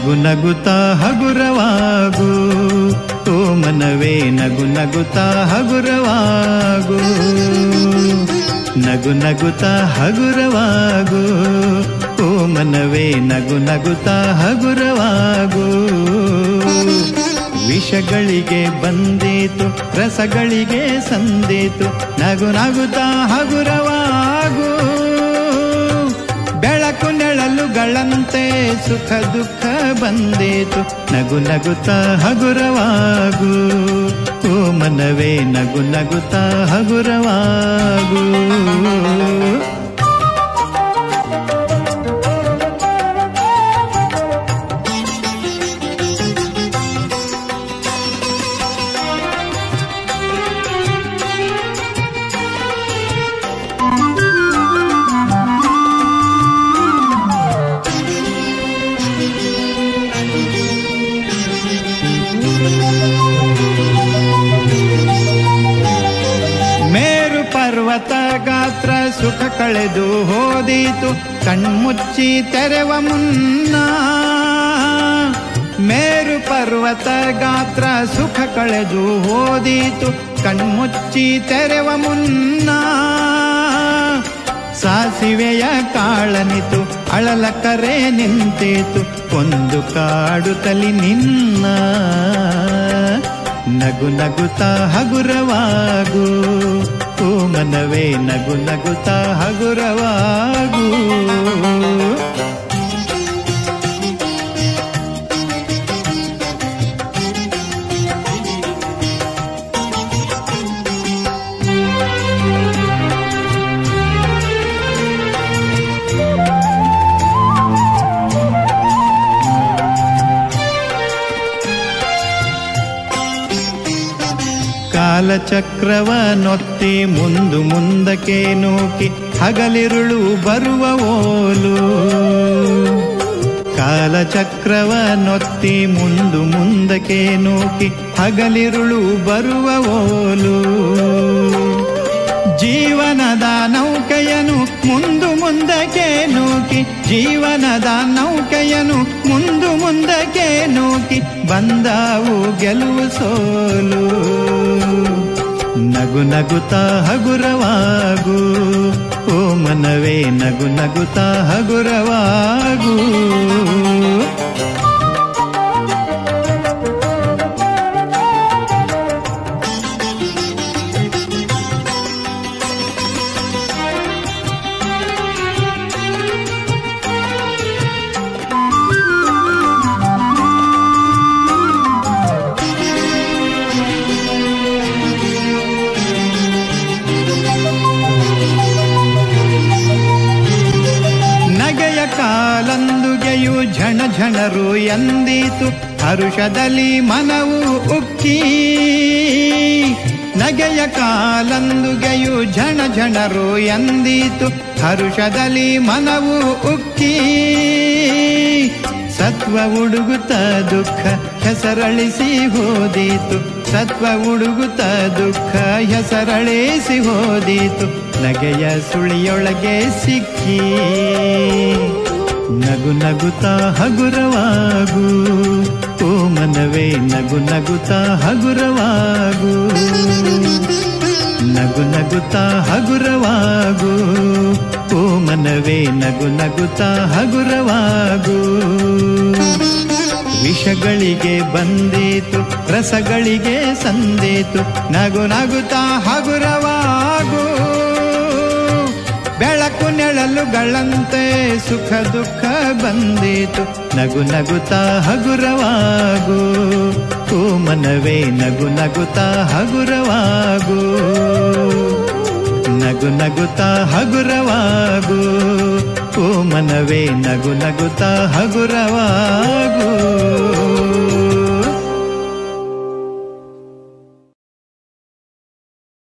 ನಗು ನಗುತ್ತ ಹಗುರವಾಗು ಓ ಮನವೇ ನಗು ನಗುತ್ತ ಹಗುರವಾಗು ನಗು ನಗುತ್ತ ಹಗುರವಾಗು ಓ ಮನವೇ ನಗು ನಗುತ್ತ ಹಗುರವಾಗು ವಿಷಗಳಿಗೆ ಬಂದೇತು ರಸಗಳಿಗೆ ಸಂದೇತು ನಗು ನಗುತ್ತ ಹಗುರವಾಗು ಬೆಳಕು ನೆಳಲುಗಳಂತೆ ಸುಖ ದುಃಖ ಬಂದೇತು ನಗು ನಗುತ್ತ ಹಗುರವಾಗು ಓ ಮನವೇ ನಗು ನಗುತ್ತ ಹಗುರವಾಗು ಮೇರು ಪರ್ವತ ಗಾತ್ರ ಸುಖ ಕಳೆದು ಹೋದೀತು ಕಣ್ಮುಚ್ಚಿ ತೆರೆವ ಮುನ್ನ ಮೇರು ಪರ್ವತ ಗಾತ್ರ ಸುಖ ಕಳೆದು ಹೋದೀತು ಕಣ್ಮುಚ್ಚಿ ತೆರೆವ ಮುನ್ನ ಸಾಸಿವೆಯ ಕಾಳನಿತು ಅಳಲ ಕರೆ ನಿಂತೇತು ಒಂದು ಕಾಡುತ್ತಲಿ ನಿನ್ನ ನಗು ನಗುತ್ತ ಹಗುರವಾಗು ಓ ಮನವೇ ನಗು ನಗುತ್ತ ಹಗುರವಾಗು ಕಾಲಚಕ್ರವ ನೊತ್ತಿ ಮುಂದು ಮುಂದಕ್ಕೆ ನೂಕಿ ಹಗಲಿರುಳು ಬರುವ ಓಲು ಕಾಲಚಕ್ರವ ನೊತ್ತಿ ಮುಂದು ಮುಂದಕ್ಕೆ ನೂಕಿ ಹಗಲಿರುಳು ಬರುವ ಓಲು ಜೀವನದ ನೌಕೆಯನು ಮುಂದು ಮುಂದಕ್ಕೆ ನೂಕಿ ಜೀವನದ ನೌಕೆಯನು ಮುಂದು ಮುಂದಕ್ಕೆ ನೂಕಿ ಬಂದಾವು ಗೆಲುವು ಸೋಲು ನಗು ನಗುತ್ತ ಹಗುರವಾಗು ಓ ಮನವೇ ನಗು ನಗುತ್ತ ಹಗುರವಾಗು ನಗೆಯ ಕಾಲಂದುಗೆಯು ಝಣ ಝಣರು ಎಂದೀತು ಹರುಷದಲ್ಲಿ ಮನವು ಉಕ್ಕಿ ನಗೆಯ ಕಾಲಂದುಗೆಯು ಝಣ ಝಣರು ಎಂದೀತು ಹರುಷದಲ್ಲಿ ಮನವು ಉಕ್ಕಿ ಸತ್ವ ಉಡುಗುತ್ತ ದುಃಖ ಹೆಸರಳಿಸಿ ಹೋದೀತು ಸತ್ವ ಉಡುಗುತ್ತ ದುಃಖ ಹೆಸರಳಿಸಿ ಹೋದೀತು ನಗೆಯ ಸುಳಿಯೊಳಗೆ ಸಿಕ್ಕಿ ನಗು ನಗುತ್ತ ಹಗುರವಾಗು ಓ ಮನವೇ ನಗು ನಗುತ್ತ ಹಗುರವಾಗು ನಗು ನಗುತ್ತ ಹಗುರವಾಗು ಓ ಮನವೇ ನಗು ನಗುತ್ತ ಹಗುರವಾಗು ವಿಷಗಳಿಗೆ ಬಂದೀತು ರಸಗಳಿಗೆ ಸಂದೇತು ನಗು ನಗುತ್ತ ಹಗುರವಾಗು ಬೆಳಕು ನೆಳಲುಗಳಂತೆ ಸುಖ ದುಃಖ ಬಂದೀತು ನಗು ನಗುತ್ತ ಹಗುರವಾಗು ಓ ಮನವೇ ನಗು ನಗುತ್ತ ಹಗುರವಾಗು ನಗು ನಗುತ್ತ ಹಗುರವಾಗು ಓ ಮನವೇ ನಗು ನಗುತ್ತ ಹಗುರವಾಗು